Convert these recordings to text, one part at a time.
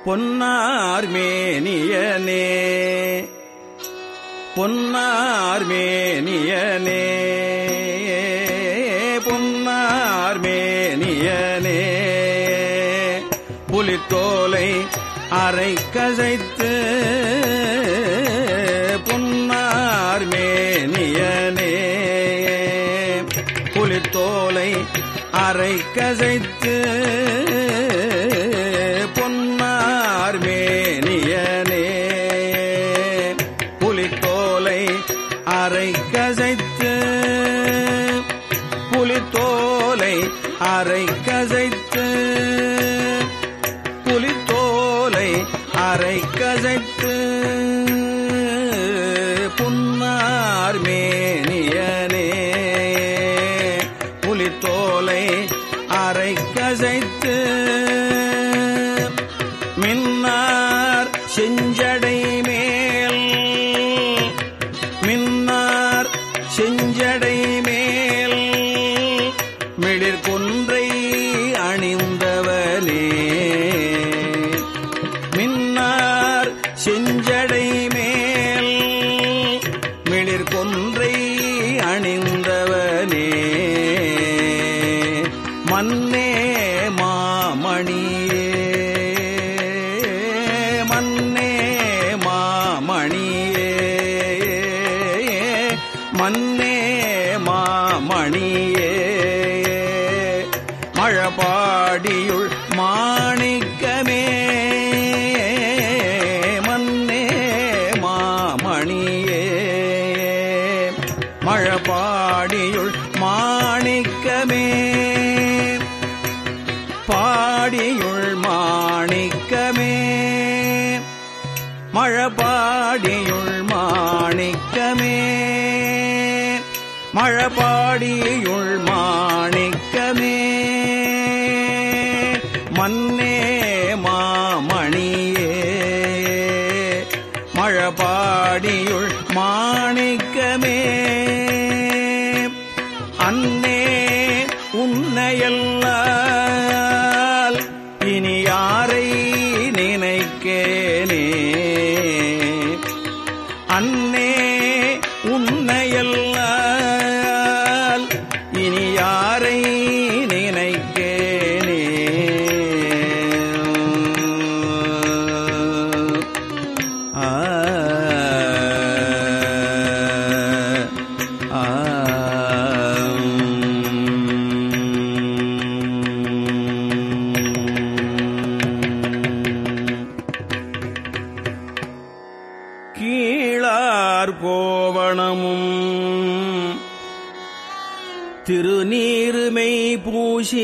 பொன்னார் மேனியனே பொன்னார் மேனியனே பொன்னார் மேனியனே புலித்தோலை அரை கசைத்து பொன்னார் மேனியனே புலித்தோலை அரை கசைத்து பொன்னார் மேனியனே புலித்தோலை அரை கசைத்து புலித்தோலை அரை கசைத்து புலித்தோலை அரை கசைத்து புன்னார் மேனியனே புலித்தோலை அரை கசைத்து மின்னார் செஞ்சடை மேல் மின்னார் செஞ்சடை மேல் மிளிர் கொன்றை அணிந்தவனே மின்னார் செஞ்சடை மேல் மிளிர் கொன்றை அணிந்தவனே மன்னே மாமணியே மன்னே மாமணியே மன்னே மாமணியே மழபாடியுள் மாணிக்கமே மன்னே மாமணியே மழபாடியுள் மாணிக்கமே பாடியுள் மாணிக்கமே மழபாடியுள் மாணிக்கமே மழபாடியுள் மாணிக்கமே மன்னே மாமணியே மழபாடியுள் மாணிக்கமே அன்னே உன்னையல்லால் இனி யாரை நினைக்கேனே அன்னே உன்னையல்லால் இனி யாரை நினைக்கேனே ஆ ஆ கீழார் கோவணமும் திருநீருமை பூசி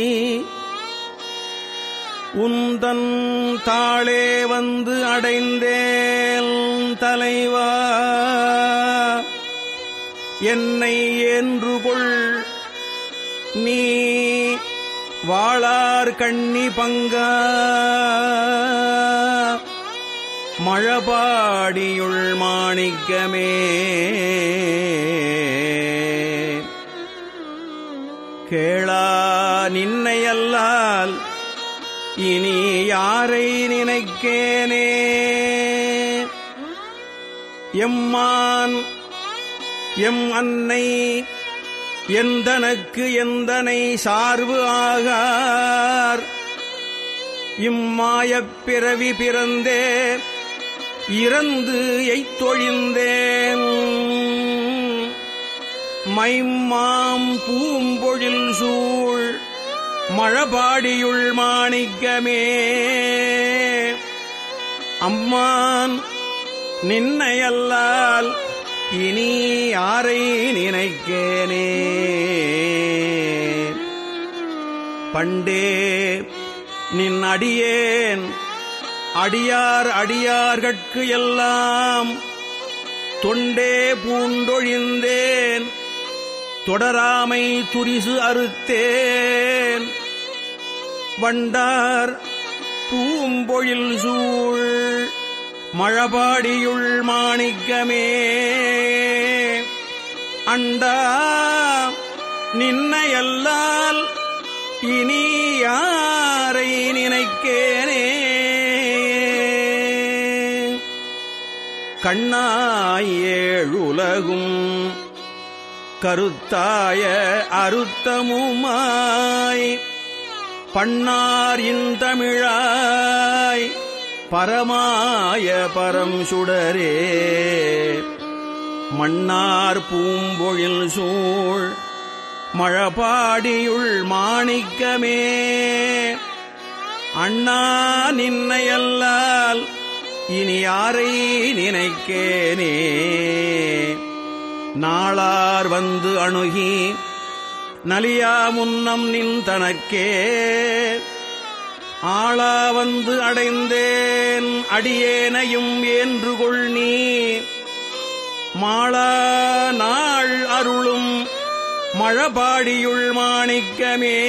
உந்தன் தாளே வந்து அடைந்தேல் தலைவா என்னை என்று கொள் நீ வாளார் கண்ணி பங்கா மழபாடியுள் மாணிக்கமே கேளா நின்னையல்லால் இனி யாரை நினைக்கேனே எம்மான் எம் அன்னை எந்தனக்கு எந்தனை சார்பு ஆகார் இம்மாயப் பிறவி பிறந்தே இறந்து எய்த்தொழிந்தேன் மைம்மாம் பூம்பொழில் சூழ் மழபாடியுள் மாணிக்கமே அம்மான் நின்னையல்லால் இனி யாரை நினைக்கேனே பண்டே நின் அடியேன் அடியார் அடியார்கட்கு எல்லாம் தொண்டே பூண்டொழிந்தேன் தொடராமை துரிசு அறுத்தேன் வண்டார் பூம்பொழில் சூழ் மழபாடியுள் மாணிக்கமே அண்டா நின்னையல்லால் இனி யாரை நினைக்கேனே கண்ணாய் ஏழுலகும் கருத்தாய அருத்தமுமாய் பண்ணார் இந்தமிழாய் பரமாய பரம் சுடரே மன்னார் பூம்பொழில் சூழ் மழபாடியுள் மாணிக்கமே அண்ணா நின்னையல்லால் இனி யாரை நினைக்கேனே நாளார் வந்து அணுகி நலியா முன்னம் நின் தனக்கே ஆளா வந்து அடைந்தேன் அடியேனையும் ஏன்று கொள் நீ மாளா நாள் அருளும் மழபாடியுள் மாணிக்கமே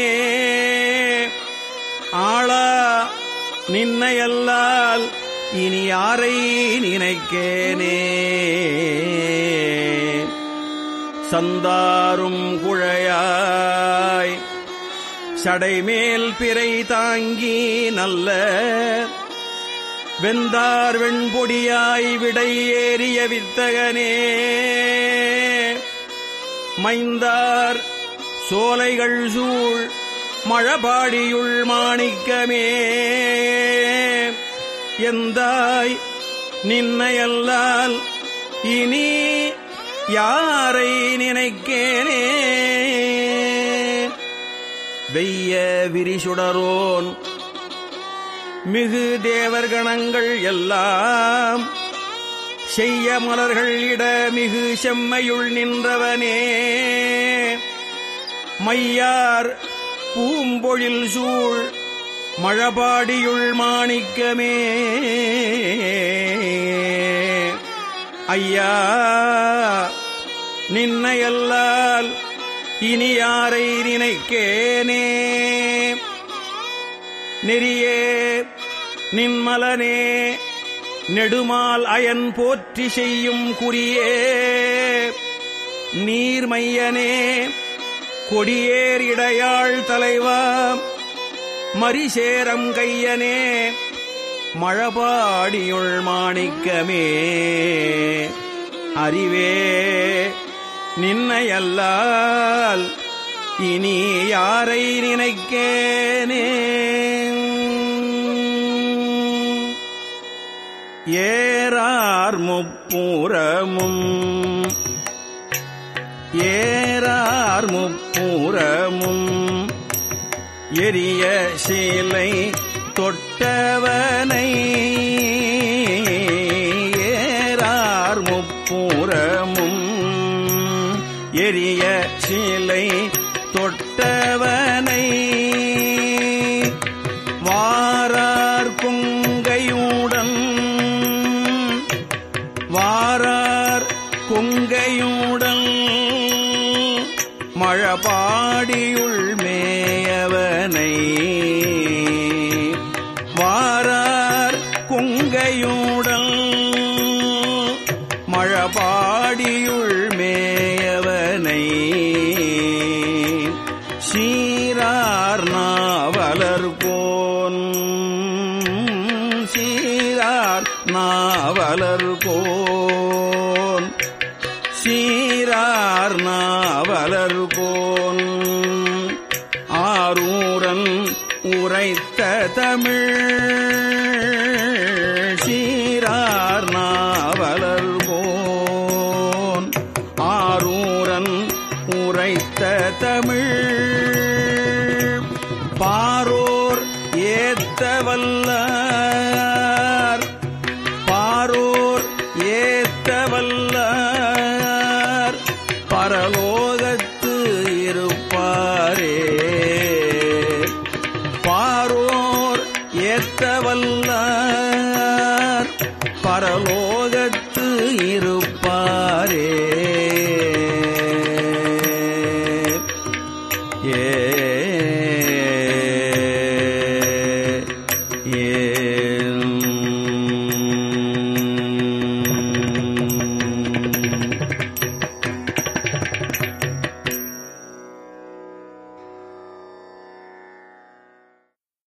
ஆளா நின்னையல்லால் இனி யாரை நினைக்கேனே சந்தாரும் குழையாய் சடைமேல் பிறை தாங்கி நல்ல வெந்தார் வெண்பொடியாய் விடை ஏறிய வித்தகனே மைந்தார் சோலைகள் சூழ் மழபாடியுள் மாணிக்கமே எந்தாய் நின்னையல்லால் இனி யாரை நினைக்கேனே வெய்ய விரிசுடரோன் மிகு தேவர்கணங்கள் எல்லாம் செய்ய மலர்கள் இட மிகு செம்மையுள் நின்றவனே மையார் பூம்பொழில் சூழ் மழபாடியுள் மாணிக்கமே ஐயா நின்னையல்லால் இனி யாரை நினைக்கேனே நெறியே நின்மலனே நெடுமால் அயன் போற்றி செய்யும் குறியே நீர்மையனே கொடியேர் இடையாள் தலைவா மரிசேரம் கையனே மழபாடியுள் மாணிக்கமே அறிவே நின்னையல்லால் இனி யாரை நினைக்கேனே ஏறார் முப்புறமும் ஏறார் முப்புறமும் எரிய சீலை தொட்டவனை ஏறார் முப்புறமும் எரிய சீலை தொட்டவனை வாரார் கொங்கையுடன் வாரார் கொங்கையுடன் மழபாடியுள் மேயவனை வாரார் கொங்கையுடன் மழபாடியுள் மேயவனை சீரார் நாவலர் கோன் சீரார் நாவலர் கோன் சீரார் நாவலர் கோன் ஆரூரன் உரைத்த தமிழ் சீரார் நாவலர் கோன் ஆரூரன் உரைத்த தமிழ் பாரோர் ஏத்த வல்லார் பாரோர் ஏத்த வல்லார் பரலோகத்து இருப்பாரே பாரோர் ஏத்த வல்லார் பரலோகத்து இருப்பாரே